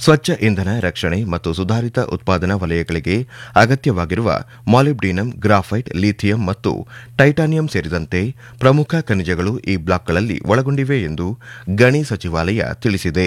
ಸ್ವಚ್ಛ ಇಂಧನ ರಕ್ಷಣೆ ಮತ್ತು ಸುಧಾರಿತ ಉತ್ಪಾದನಾ ವಲಯಗಳಿಗೆ ಅಗತ್ಯವಾಗಿರುವ ಮಾಲಿಬ್ಡಿನಂ ಗ್ರಾಫೈಟ್ ಲಿಥಿಯಂ ಮತ್ತು ಟೈಟಾನಿಯಂ ಸೇರಿದಂತೆ ಪ್ರಮುಖ ಖನಿಜಗಳು ಈ ಬ್ಲಾಕ್ಗಳಲ್ಲಿ ಒಳಗೊಂಡಿವೆ ಎಂದು ಗಣಿ ಸಚಿವಾಲಯ ತಿಳಿಸಿದೆ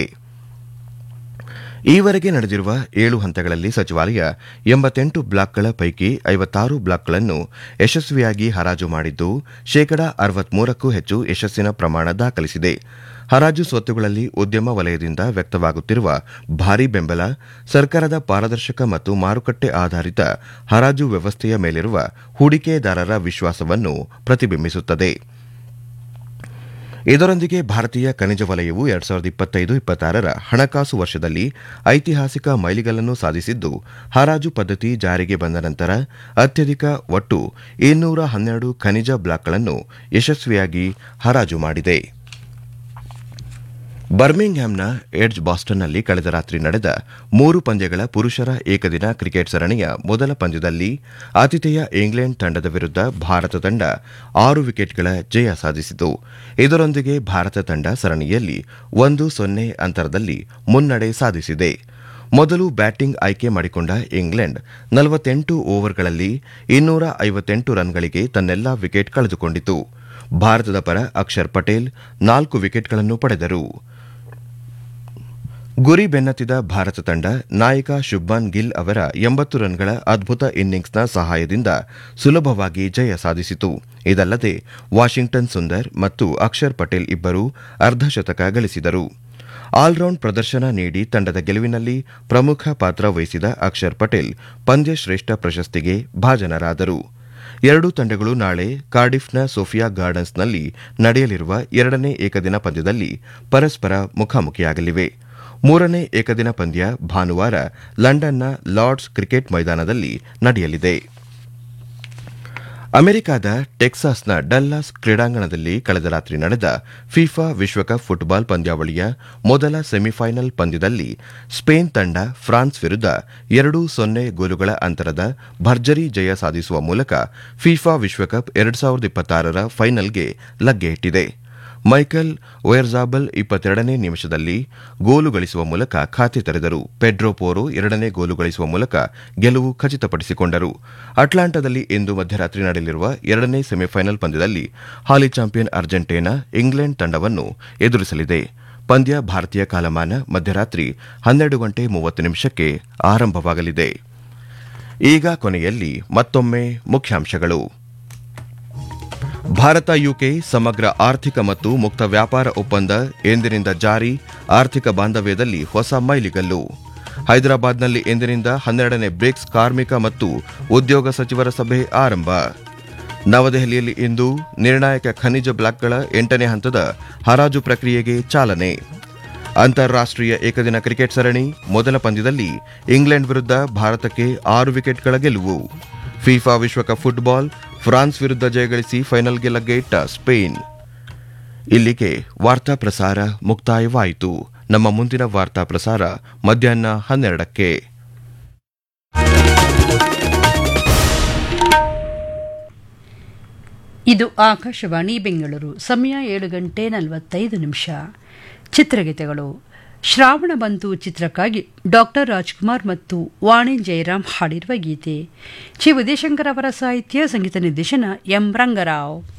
ಈವರೆಗೆ ನಡೆದಿರುವ ಏಳು ಹಂತಗಳಲ್ಲಿ ಸಚಿವಾಲಯ ಎಂಬತ್ತೆಂಟು ಬ್ಲಾಕ್ಗಳ ಪೈಕಿ ಐವತ್ತಾರು ಬ್ಲಾಕ್ಗಳನ್ನು ಯಶಸ್ವಿಯಾಗಿ ಹರಾಜು ಮಾಡಿದ್ದು ಶೇಕಡಾ ಅರವತ್ಮೂರಕ್ಕೂ ಹೆಚ್ಚು ಯಶಸ್ಸಿನ ಪ್ರಮಾಣ ದಾಖಲಿಸಿದೆ ಹರಾಜು ಸ್ವತ್ತುಗಳಲ್ಲಿ ಉದ್ಯಮ ವಲಯದಿಂದ ವ್ಯಕ್ತವಾಗುತ್ತಿರುವ ಭಾರೀ ಬೆಂಬಲ ಸರ್ಕಾರದ ಪಾರದರ್ಶಕ ಮತ್ತು ಮಾರುಕಟ್ಟೆ ಆಧಾರಿತ ಹರಾಜು ವ್ಯವಸ್ಥೆಯ ಮೇಲಿರುವ ಹೂಡಿಕೆದಾರರ ವಿಶ್ವಾಸವನ್ನು ಪ್ರತಿಬಿಂಬಿಸುತ್ತದೆ ಇದರೊಂದಿಗೆ ಭಾರತೀಯ ಖನಿಜ ವಲಯವು ಎರಡ್ ಸಾವಿರದ ಇಪ್ಪತ್ತೈದು ಇಪ್ಪತ್ತಾರರ ಹಣಕಾಸು ವರ್ಷದಲ್ಲಿ ಐತಿಹಾಸಿಕ ಮೈಲಿಗಲ್ಲನ್ನು ಸಾಧಿಸಿದ್ದು ಹರಾಜು ಪದ್ಧತಿ ಜಾರಿಗೆ ಬಂದ ನಂತರ ಅತ್ಯಧಿಕ ಒಟ್ಟು ಇನ್ನೂರ ಹನ್ನೆರಡು ಖನಿಜ ಬ್ಲಾಕ್ಗಳನ್ನು ಯಶಸ್ವಿಯಾಗಿ ಹರಾಜು ಮಾಡಿದೆ ಬರ್ಮಿಂಗ್ಹ್ಯಾಮ್ನ ಎಡ್ಜ್ ಬಾಸ್ಟನ್ನಲ್ಲಿ ಕಳೆದ ರಾತ್ರಿ ನಡೆದ ಮೂರು ಪಂದ್ಯಗಳ ಪುರುಷರ ಏಕದಿನ ಕ್ರಿಕೆಟ್ ಸರಣಿಯ ಮೊದಲ ಪಂದ್ಯದಲ್ಲಿ ಆತಿಥೇಯ ಇಂಗ್ಲೆಂಡ್ ತಂಡದ ವಿರುದ್ಧ ಭಾರತ ತಂಡ ಆರು ವಿಕೆಟ್ಗಳ ಜಯ ಸಾಧಿಸಿತು ಇದರೊಂದಿಗೆ ಭಾರತ ತಂಡ ಸರಣಿಯಲ್ಲಿ ಒಂದು ಸೊನ್ನೆ ಅಂತರದಲ್ಲಿ ಮುನ್ನಡೆ ಸಾಧಿಸಿದೆ ಮೊದಲು ಬ್ಯಾಟಿಂಗ್ ಆಯ್ಕೆ ಮಾಡಿಕೊಂಡ ಇಂಗ್ಲೆಂಡ್ ನಲವತ್ತೆಂಟು ಓವರ್ಗಳಲ್ಲಿ ಇನ್ನೂರ ಐವತ್ತೆಂಟು ರನ್ಗಳಿಗೆ ತನ್ನೆಲ್ಲಾ ವಿಕೆಟ್ ಕಳೆದುಕೊಂಡಿತು ಭಾರತದ ಪರ ಅಕ್ಷರ್ ಪಟೇಲ್ ನಾಲ್ಕು ವಿಕೆಟ್ಗಳನ್ನು ಪಡೆದರು ಗುರಿ ಬೆನ್ನತ್ತಿದ ಭಾರತ ತಂಡ ನಾಯಕ ಶುಭ್ಮಾನ್ ಗಿಲ್ ಅವರ ಎಂಬತ್ತು ರನ್ಗಳ ಅದ್ಭುತ ಇನ್ನಿಂಗ್ಸ್ನ ಸಹಾಯದಿಂದ ಸುಲಭವಾಗಿ ಜಯ ಸಾಧಿಸಿತು ಇದಲ್ಲದೆ ವಾಷಿಂಗ್ಟನ್ ಸುಂದರ್ ಮತ್ತು ಅಕ್ಷರ್ ಪಟೇಲ್ ಇಬ್ಬರು ಅರ್ಧಶತಕ ಗಳಿಸಿದರು ಆಲ್ರೌಂಡ್ ಪ್ರದರ್ಶನ ನೀಡಿ ತಂಡದ ಗೆಲುವಿನಲ್ಲಿ ಪ್ರಮುಖ ಪಾತ್ರ ವಹಿಸಿದ ಅಕ್ಷರ್ ಪಟೇಲ್ ಪಂದ್ಯಶ್ರೇಷ್ಠ ಪ್ರಶಸ್ತಿಗೆ ಭಾಜನರಾದರು ಎರಡೂ ತಂಡಗಳು ನಾಳೆ ಕಾರ್ಡಿಫ್ನ ಸೋಫಿಯಾ ಗಾರ್ಡನ್ಸ್ನಲ್ಲಿ ನಡೆಯಲಿರುವ ಎರಡನೇ ಏಕದಿನ ಪಂದ್ಯದಲ್ಲಿ ಪರಸ್ಪರ ಮುಖಾಮುಖಿಯಾಗಲಿವೆ ಮೂರನೇ ಏಕದಿನ ಪಂದ್ಯ ಭಾನುವಾರ ಲಂಡನ್ನ ಲಾರ್ಡ್ಸ್ ಕ್ರಿಕೆಟ್ ಮೈದಾನದಲ್ಲಿ ನಡೆಯಲಿದೆ ಅಮೆರಿಕದ ಟೆಕ್ಸಾಸ್ನ ಡಲ್ಲಾಸ್ ಕ್ರೀಡಾಂಗಣದಲ್ಲಿ ಕಳೆದ ರಾತ್ರಿ ನಡೆದ ಫಿಫಾ ವಿಶ್ವಕಪ್ ಫುಟ್ಬಾಲ್ ಪಂದ್ಯಾವಳಿಯ ಮೊದಲ ಸೆಮಿಫೈನಲ್ ಪಂದ್ಯದಲ್ಲಿ ಸ್ಪೇನ್ ತಂಡ ಫ್ರಾನ್ಸ್ ವಿರುದ್ಧ ಎರಡು ಸೊನ್ನೆ ಗೋಲುಗಳ ಅಂತರದ ಭರ್ಜರಿ ಜಯ ಸಾಧಿಸುವ ಮೂಲಕ ಫಿಫಾ ವಿಶ್ವಕಪ್ ಎರಡು ಸಾವಿರದ ಇಪ್ಪತ್ತಾರರ ಫೈನಲ್ಗೆ ಲಗ್ಗೆ ಇಟ್ಟಿದೆ ಮೈಕಲ್ ಒಯರ್ಜಾಬಲ್ ಇಪ್ಪತ್ತೆರಡನೇ ನಿಮಿಷದಲ್ಲಿ ಗೋಲು ಗಳಿಸುವ ಮೂಲಕ ಖಾತೆ ತೆರೆದರು ಪೆಡ್ರೋ ಪೋರೋ ಎರಡನೇ ಗೋಲು ಗಳಿಸುವ ಮೂಲಕ ಗೆಲುವು ಖಚಿತಪಡಿಸಿಕೊಂಡರು ಅಟ್ಲಾಂಟಾದಲ್ಲಿ ಇಂದು ಮಧ್ಯರಾತ್ರಿ ನಡೆಯಲಿರುವ ಎರಡನೇ ಸೆಮಿಫೈನಲ್ ಪಂದ್ಯದಲ್ಲಿ ಹಾಲಿ ಚಾಂಪಿಯನ್ ಅರ್ಜೆಂಟೀನಾ ಇಂಗ್ಲೆಂಡ್ ತಂಡವನ್ನು ಎದುರಿಸಲಿದೆ ಪಂದ್ಯ ಭಾರತೀಯ ಕಾಲಮಾನ ಮಧ್ಯರಾತ್ರಿ ಹನ್ನೆರಡು ಗಂಟೆ ಮೂವತ್ತು ನಿಮಿಷಕ್ಕೆ ಆರಂಭವಾಗಲಿದೆ ಈಗ ಕೊನೆಯಲ್ಲಿ ಮತ್ತೊಮ್ಮೆ ಮುಖ್ಯಾಂಶಗಳು ಭಾರತ ಯುಕೆ ಸಮಗ್ರ ಆರ್ಥಿಕ ಮತ್ತು ಮುಕ್ತ ವ್ಯಾಪಾರ ಒಪ್ಪಂದ ಎಂದಿನಿಂದ ಜಾರಿ ಆರ್ಥಿಕ ಬಾಂಧವ್ಯದಲ್ಲಿ ಹೊಸ ಮೈಲಿಗಲ್ಲು ಹೈದರಾಬಾದ್ನಲ್ಲಿ ಎಂದಿನಿಂದ ಹನ್ನೆರಡನೇ ಬ್ರಿಕ್ಸ್ ಕಾರ್ಮಿಕ ಮತ್ತು ಉದ್ಯೋಗ ಸಚಿವರ ಸಭೆ ಆರಂಭ ನವದೆಹಲಿಯಲ್ಲಿ ಇಂದು ನಿರ್ಣಾಯಕ ಖನಿಜ ಬ್ಲಾಕ್ಗಳ ಎಂಟನೇ ಹಂತದ ಹರಾಜು ಪ್ರಕ್ರಿಯೆಗೆ ಚಾಲನೆ ಅಂತಾರಾಷ್ಟೀಯ ಏಕದಿನ ಕ್ರಿಕೆಟ್ ಸರಣಿ ಮೊದಲ ಪಂದ್ಯದಲ್ಲಿ ಇಂಗ್ಲೆಂಡ್ ವಿರುದ್ಧ ಭಾರತಕ್ಕೆ ಆರು ವಿಕೆಟ್ಗಳ ಗೆಲುವು ಫಿಫಾ ವಿಶ್ವಕಪ್ ಫುಟ್ಬಾಲ್ ಫ್ರಾನ್ಸ್ ವಿರುದ್ಧ ಜಯಗಳಿಸಿ ಫೈನಲ್ಗೆ ಲಗ್ಗೆ ಇಟ್ಟ ಸ್ಪೇನ್ ಇಲ್ಲಿಗೆ ವಾರ್ತಾ ಪ್ರಸಾರ ಮುಕ್ತಾಯವಾಯಿತು ನಮ್ಮ ಮುಂದಿನ ವಾರ್ತಾ ಪ್ರಸಾರ ಮಧ್ಯಾಹ್ನ ಹನ್ನೆರಡಕ್ಕೆ ಇದು ಆಕಾಶವಾಣಿ ಬೆಂಗಳೂರು ಸಮಯ ಏಳು ಗಂಟೆ ನಲವತ್ತೈದು ನಿಮಿಷ ಚಿತ್ರಗೀತೆಗಳು ಶ್ರಾವಣ ಬಂತು ಚಿತ್ರಕ್ಕಾಗಿ ಡಾಕ್ಟರ್ ರಾಜ್ಕುಮಾರ್ ಮತ್ತು ವಾಣಿ ಜಯರಾಮ್ ಹಾಡಿರುವ ಗೀತೆ ಚಿ ವಿಜಯಶಂಕರ್ ಅವರ ಸಾಹಿತ್ಯ ಸಂಗೀತ ನಿರ್ದೇಶನ ಎಂ ರಂಗರಾವ್